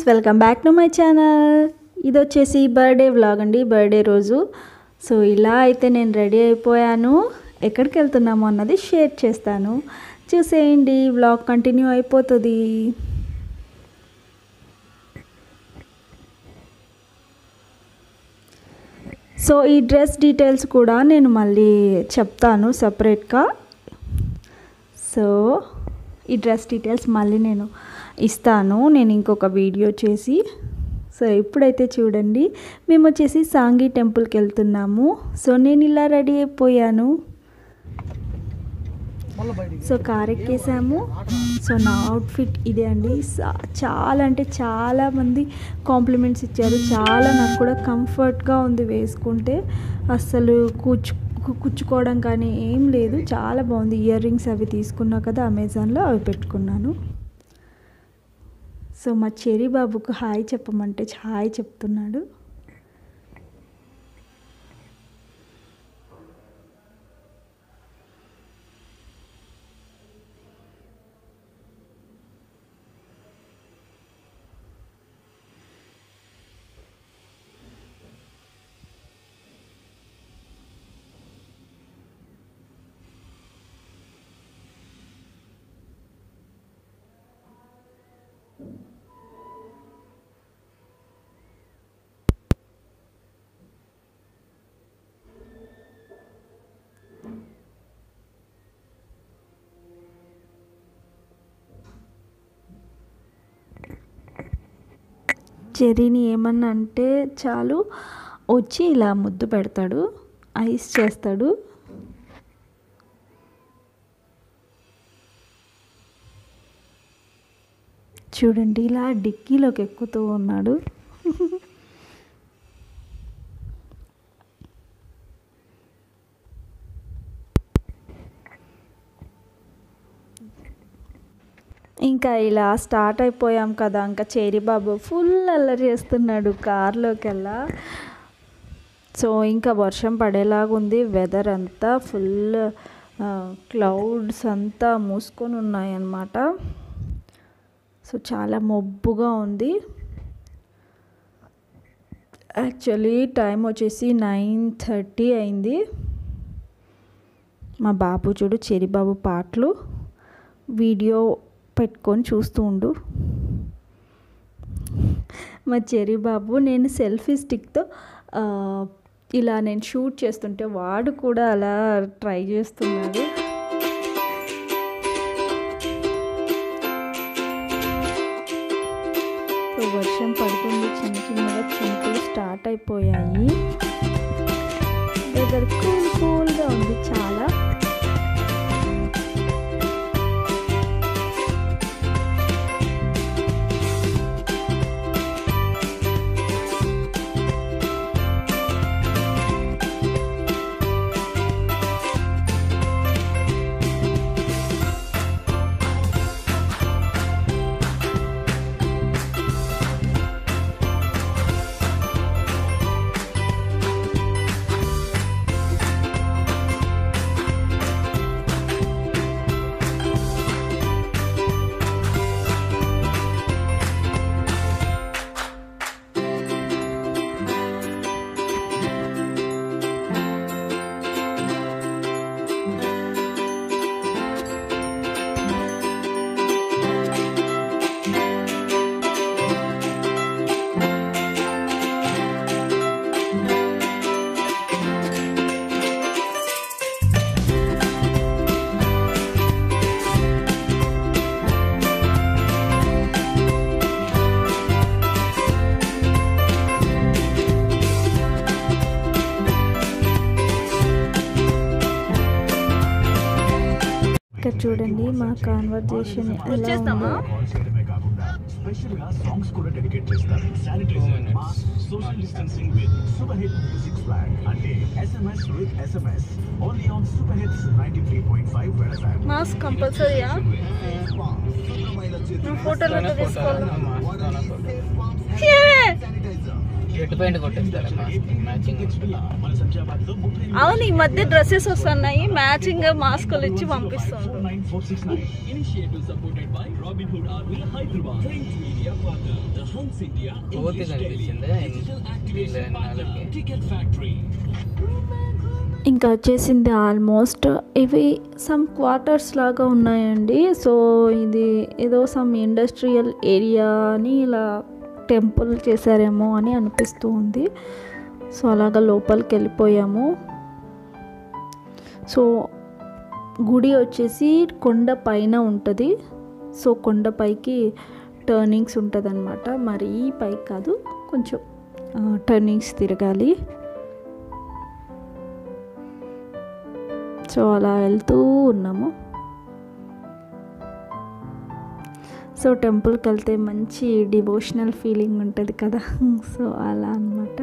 Welcome back to my channel ఇది వచ్చేసి birthday vlog అండి బర్త్డే రోజు సో ఇలా అయితే నేను రెడీ అయిపోయాను ఎక్కడికి వెళ్తున్నాము అన్నది షేర్ చేస్తాను చూసేయండి వ్లాగ్ కంటిన్యూ అయిపోతుంది సో ఈ డ్రెస్ డీటెయిల్స్ కూడా నేను మళ్ళీ చెప్తాను సపరేట్గా సో ఈ డ్రెస్ డీటెయిల్స్ మళ్ళీ నేను ఇస్తాను నేను ఇంకొక వీడియో చేసి సో ఇప్పుడైతే చూడండి మేము వచ్చేసి సాంగి టెంపుల్కి వెళ్తున్నాము సో నేను ఇలా రెడీ అయిపోయాను సో కార్ ఎక్కేసాము సో నా అవుట్ఫిట్ ఇదే అండి సా- చాలా అంటే చాలా మంది కాంప్లిమెంట్స్ ఇచ్చారు చాలా నాకు కూడా కంఫర్ట్గా ఉంది వేసుకుంటే అస్సలు కూర్చు కు- కూర్చుకోవడం కానీ ఏం లేదు చాలా బాగుంది ఇయర్ రింగ్స్ అవి తీసుకున్నా కదా అమెజాన్లో అవి పెట్టుకున్నాను సో మా చెరి బాబుకు హాయ్ చెప్పమంటే హాయ్ చెప్తున్నాడు చెరీని ఏమన్నా అంటే చాలు వచ్చి ఇలా ముద్దు పెడతాడు ఐస్ చేస్తాడు చూడండి ఇలా డిక్కీలోకి ఎక్కుతూ ఉన్నాడు ఇంకా ఇలా స్టార్ట్ అయిపోయాం కదా ఇంకా చేరి బాబు ఫుల్ అల్లరి చేస్తున్నాడు కార్లోకెల్లా సో ఇంకా వర్షం పడేలాగా ఉంది వెదర్ అంతా ఫుల్ క్లౌడ్స్ అంతా మూసుకొని ఉన్నాయన్నమాట సో చాలా మబ్బుగా ఉంది యాక్చువల్లీ టైం వచ్చేసి నైన్ థర్టీ అయింది మా బాబు చూడు చెరిబాబు పాటలు వీడియో పెట్టుకొని చూస్తూ ఉండు మా చెరి బాబు నేను సెల్ఫీ స్టిక్తో ఆ, ఇలా నేను షూట్ చేస్తుంటే వాడు కూడా అలా ట్రై చేస్తున్నాడు సో వర్షం పడుతుంది చిన్న చిన్నగా చినుకులు స్టార్ట్ అయిపోయాయి వెదర్ కూల్ కూల్గా ఉంది చాలా ఇక్కడ చూడండి మా కాన్వర్జేషన్ ఎలా ఉందో చేయడమే కాకుండా స్పెషల్ గా సాంగ్స్ కూడా డెడికేట్ చేస్తారు sanitizer mask social distancing with super hit music flag అంటే SMS with SMS only on super hits 93.5 red FM mask కంపల్సరీయా ఫోటోలు తీసుకోవాలి రెడ్ పెయింట్ కొట్టేస్తారు మ్యాచింగ్ మన శంషాబాద్లో ముప్పై అవును ఈ మధ్య డ్రెస్సెస్ వస్తున్నాయి మ్యాచింగ్ మాస్కులు ఇచ్చి పంపిస్తుంది nine four six nine Initiative supported by Robin Hood Army Hyderabad. Print Media Partner. The Hunts India కోతి English Daily. కనిపించిందా Digital Activation వీళ్ళ Partner. నాలుగుకి. Ticket Factory. ఇంకా వచ్చేసింది ఆల్మోస్ట్ ఇవి సమ్ క్వార్టర్స్ లాగా ఉన్నాయండి సో ఇది ఏదో సమ్ ఇండస్ట్రియల్ ఏరియా అని ఇలా టెంపుల్ చేశారేమో అని అనిపిస్తూ ఉంది సో అలాగా లోపలికి వెళ్ళిపోయాము సో గుడి వచ్చేసి కొండ పైన ఉంటుంది సో కొండ పైకి టర్నింగ్స్ ఉంటుంది అనమాట మరీ పైకి కాదు కొంచెం టర్నింగ్స్ తిరగాలి సో అలా వెళ్తూ ఉన్నాము సో టెంపుల్కి వెళ్తే మంచి డివోషనల్ ఫీలింగ్ ఉంటుంది కదా సో అలా అనమాట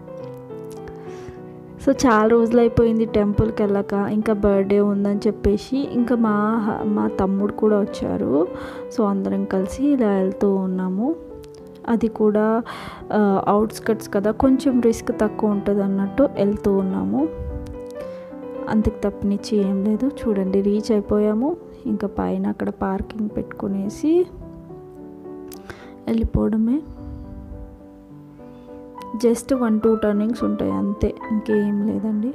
సో చాలా రోజులు అయిపోయింది టెంపుల్కి వెళ్ళక ఇంకా బర్త్డే ఉందని చెప్పేసి ఇంకా మా హ- మా తమ్ముడు కూడా వచ్చారు సో అందరం కలిసి ఇలా వెళ్తూ ఉన్నాము అది కూడా అవుట్స్కట్స్ కదా కొంచెం రిస్క్ తక్కువ ఉంటుంది అన్నట్టు వెళ్తూ ఉన్నాము అంతకు తప్పనిచ్చి ఏం లేదు చూడండి రీచ్ అయిపోయాము ఇంకా పైన అక్కడ పార్కింగ్ పెట్టుకునేసి వెళ్ళిపోవడమే జస్ట్ వన్ టూ టర్నింగ్స్ ఉంటాయి అంతే ఇంకేం లేదండి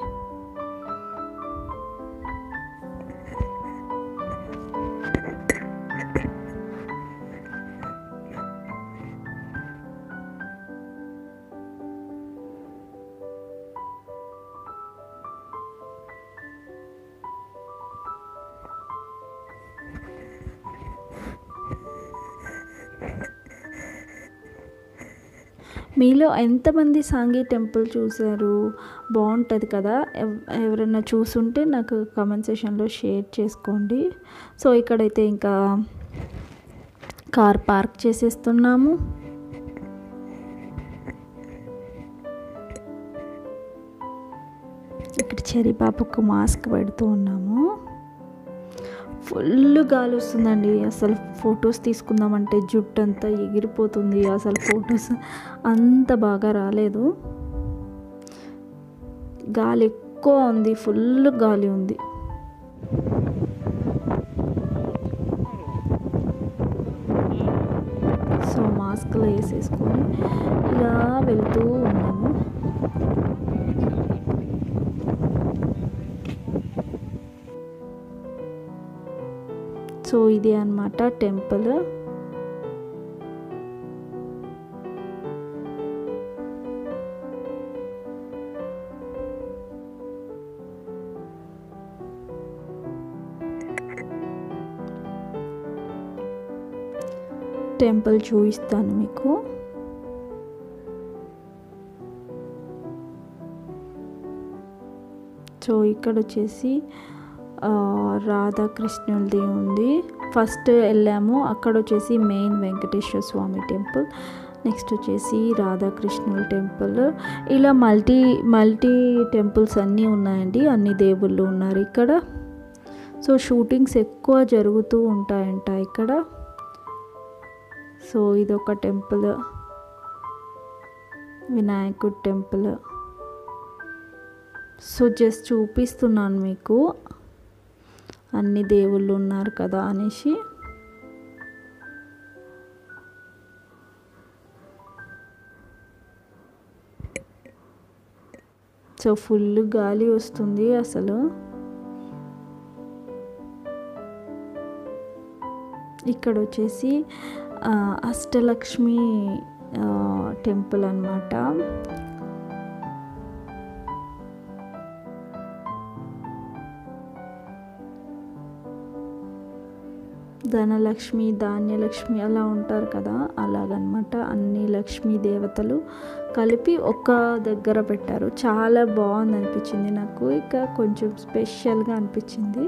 మీలో ఎంతమంది సాంఘీ టెంపుల్ చూశారు బాగుంటుంది కదా ఎవ్- ఎవరైనా చూసుంటే నాకు కామెంట్ సెషన్లో షేర్ చేసుకోండి సో ఇక్కడైతే ఇంకా కార్ పార్క్ చేసేస్తున్నాము ఇక్కడ చెరి పాపకు మాస్క్ పెడుతూ ఉన్నాము ఫుల్ గాలి వస్తుందండి అసలు ఫొటోస్ తీసుకుందామంటే జుట్టు అంతా ఎగిరిపోతుంది అసలు ఫొటోస్ అంత బాగా రాలేదు గాలి ఎక్కువ ఉంది ఫుల్ గాలి ఉంది సో మాస్క్లు వేసేసుకొని ఇలా వెళ్తూ ఉన్నాము సో ఇది అన్నమాట టెంపుల్ టెంపుల్ చూపిస్తాను మీకు సో ఇక్కడ వచ్చేసి ఆ, రాధాకృష్ణులది ఉంది ఫస్ట్ వెళ్ళాము అక్కడ వచ్చేసి main Venkateswara Swamy temple next వచ్చేసి రాధాకృష్ణుల టెంపుల్ ఇలా మల్టీ మల్టీ టెంపుల్స్ అన్నీ ఉన్నాయండి అన్ని దేవుళ్ళు ఉన్నారు ఇక్కడ సో షూటింగ్స్ ఎక్కువ జరుగుతూ ఉంటాయంట ఇక్కడ సో ఇదొక టెంపుల్ వినాయకుడు టెంపుల్ సో జస్ట్ చూపిస్తున్నాను మీకు అన్ని దేవుళ్ళు ఉన్నారు కదా అనేసి సో ఫుల్ గాలి వస్తుంది అసలు ఇక్కడ వచ్చేసి ఆ, అష్టలక్ష్మి ఆ, టెంపుల్ అన్నమాట ధనలక్ష్మి ధాన్యలక్ష్మి అలా ఉంటారు కదా అలాగనమాట అన్ని లక్ష్మీ దేవతలు కలిపి ఒక దగ్గర పెట్టారు చాలా బాగుంది అనిపించింది నాకు ఇక కొంచెం స్పెషల్గా అనిపించింది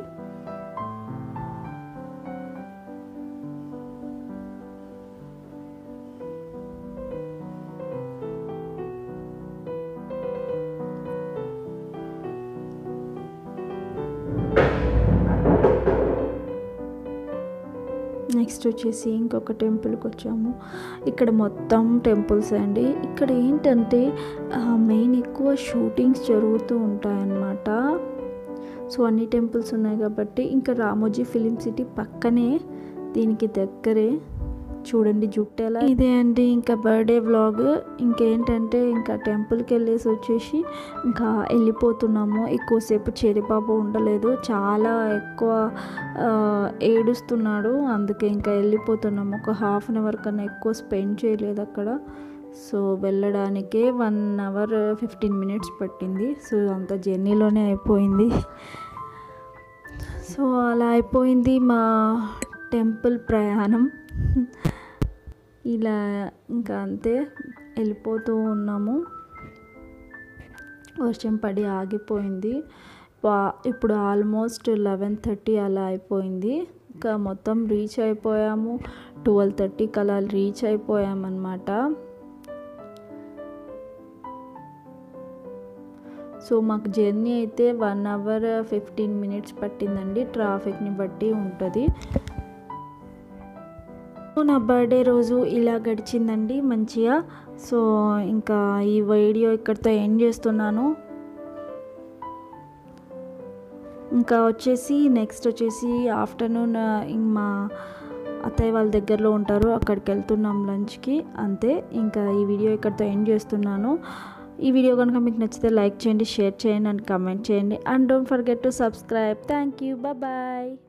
నెక్స్ట్ వచ్చేసి ఇంకొక టెంపుల్కి వచ్చాము ఇక్కడ మొత్తం టెంపుల్స్ అండి ఇక్కడ ఏంటంటే మెయిన్ ఎక్కువ షూటింగ్స్ జరుగుతూ ఉంటాయన్నమాట సో అన్ని టెంపుల్స్ ఉన్నాయి కాబట్టి ఇంకా రామోజీ ఫిలిం సిటీ పక్కనే దీనికి దగ్గరే చూడండి జుట్టు ఎలా ఇదే అండి ఇంకా బర్త్డే వ్లాగ్ ఇంకేంటంటే ఇంకా టెంపుల్కి వెళ్ళేసి వచ్చేసి ఇంకా వెళ్ళిపోతున్నాము ఎక్కువసేపు చెరిపాప ఉండలేదు చాలా ఎక్కువ ఆ, ఏడుస్తున్నాడు అందుకే ఇంకా వెళ్ళిపోతున్నాము ఒక హాఫ్ అన్ అవర్ కన్నా ఎక్కువ స్పెండ్ చేయలేదు అక్కడ సో వెళ్ళడానికే వన్ అవర్ ఫిఫ్టీన్ మినిట్స్ పట్టింది సో అంత జర్నీలోనే అయిపోయింది సో అలా అయిపోయింది మా టెంపుల్ ప్రయాణం ఇలా ఇంకా అంతే వెళ్ళిపోతూ ఉన్నాము వర్షం పడి ఆగిపోయింది పా- ఇప్పుడు ఆల్మోస్ట్ లెవెన్ థర్టీ అలా అయిపోయింది ఇంకా మొత్తం రీచ్ అయిపోయాము ట్వెల్వ్ థర్టీకి అలా రీచ్ అయిపోయామన్నమాట సో మాకు జర్నీ అయితే వన్ అవర్ ఫిఫ్టీన్ మినిట్స్ పట్టిందండి ట్రాఫిక్ని బట్టి ఉంటుంది నా బర్త్డే రోజు ఇలా గడిచిందండి మంచిగా సో ఇంకా ఈ వీడియో ఇక్కడితో ఎండ్ చేస్తున్నాను ఇంకా వచ్చేసి నెక్స్ట్ వచ్చేసి ఆఫ్టర్నూన్ మా అత్తయ్య వాళ్ళ దగ్గరలో ఉంటారు అక్కడికి వెళ్తున్నాం లంచ్కి అంతే ఇంకా ఈ వీడియో ఇక్కడితో ఎండ్ చేస్తున్నాను ఈ వీడియో కనుక మీకు నచ్చితే లైక్ చేయండి షేర్ చేయండి అండ్ కమెంట్ చేయండి and don't forget to subscribe thank you bye